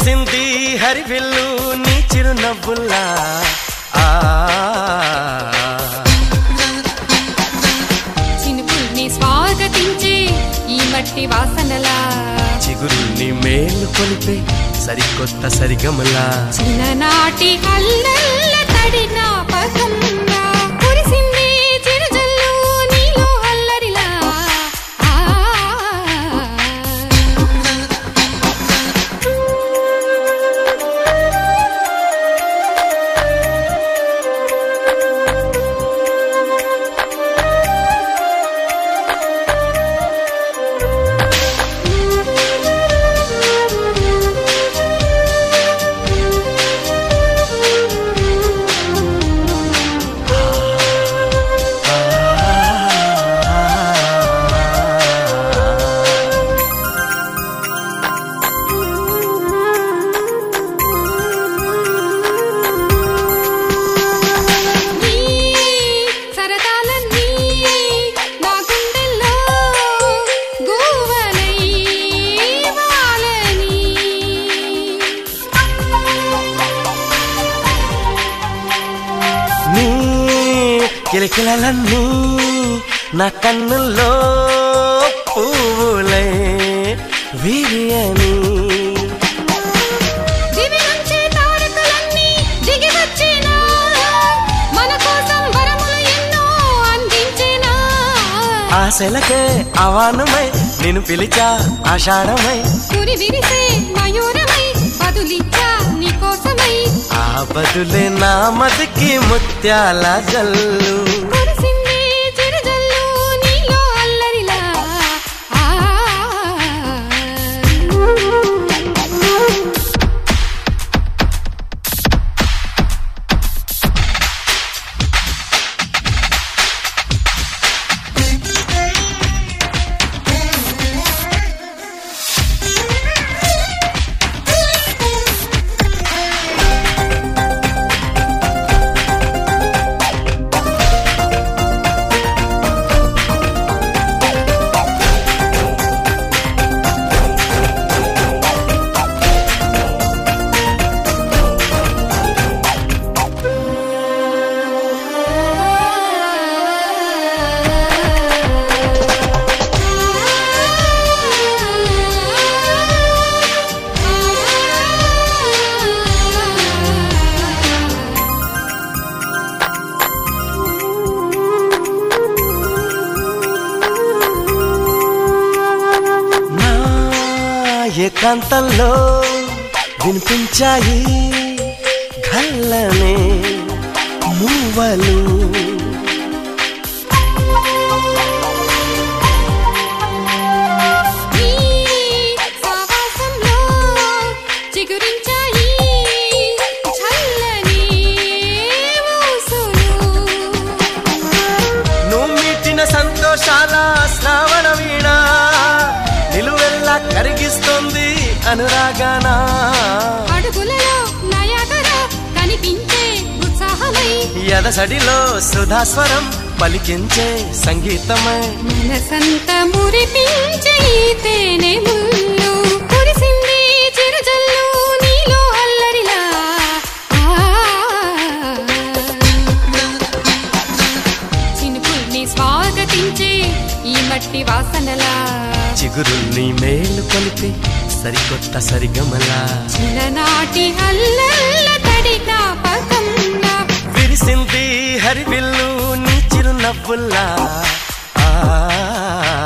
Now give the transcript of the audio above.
విరిసింది హరివిల్లు నీ చిరునవ్వుల్లా ఆ చినుకుల్ని స్వాగతించే ఈ మట్టి వాసనలా చిగురుల్ని మేలు కొలిపే సరికొత్త సరిగమలా చిన్ననాటి అల్లల్ల తడి జ్ఞాపకంగా కురిసింది చిరుజల్లు నీలో అల్లరిలా ఆ నీ సరదాలన్నీ నా గుండెల్లో గువ్వలై వాలని నీ కిలకిలలన్నీ నా కన్నుల్లో పువ్వులై విరియని దివి నుంచి తారకలన్నీ దిగి వచ్చినా మన కోసం వరములు ఎన్నో అందించినా ఆశలకే అవానమై నిన్ను పిలిచా ఆషాఢమై కురి విరిసే మయూరమై బదులిచ్చా నీకోసమై ఆ బదులే నా మదికి ముత్యాల జల్లు కురిసింది చిరుజల్లు నీలో అల్లరిలా ఆ నా ఏకాంతంలో వినిపించాయి గల్లనే మూవలు నీ సావాసంలో చిగురించాయి చల్లని ఊసులు నువ్వు మీటిన సంతోషాల శ్రావణ వీణ నిలువెల్లా కరిగిస్తుంది అనురాగానా అడుగులలో నయాగర కనిపించే ఉత్సాహమై ఎదసడిలో సుధాస్వరం పలికించే సంగీతమై మనసంత మురిపించే ఈ తేనె ముళ్ళు కురిసింది చిరుజల్లు నీలో అల్లరిలా ఆ. చినుకుల్ని స్వాగతించే ఈ మట్టి వాసనలా చిగురుల్ని మేలు కొలిపి సరికొత్త సరిగమలా చిన్ననాటి అల్లల్ల తడి జ్ఞాపకంగా విరిసింది హరివిల్లు నీ చిరునవ్వుల్లా ఆ